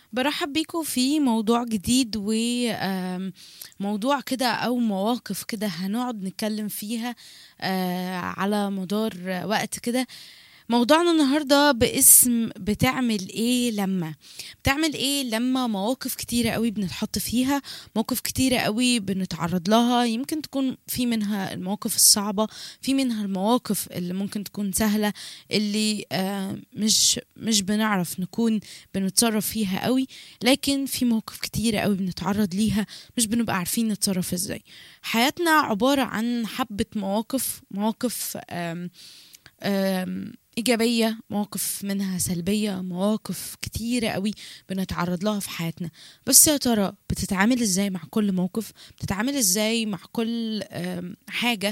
برحب بيكم في موضوع جديد وموضوع كده أو مواقف كده هنقعد نتكلم فيها آه، على مدار وقت كده موضوعنا النهاردة باسم بتعمل ايه لما بتعمل ايه لما مواقف كتيرة قوي بنتحط فيها مواقف كتيرة قوي بنتعرض لها يمكن تكون في منها المواقف الصعبة في منها المواقف اللي ممكن تكون سهلة اللي آه، مش مش بنعرف نكون بنتصرف فيها قوي لكن في مواقف كتيرة قوي بنتعرض ليها مش بنبقى عارفين نتصرف ازاي حياتنا عبارة عن حبة مواقف مواقف آم آم إيجابية مواقف منها سلبية مواقف كتيرة قوي بنتعرض لها في حياتنا بس يا ترى بتتعامل ازاي مع كل موقف بتتعامل ازاي مع كل آم، حاجة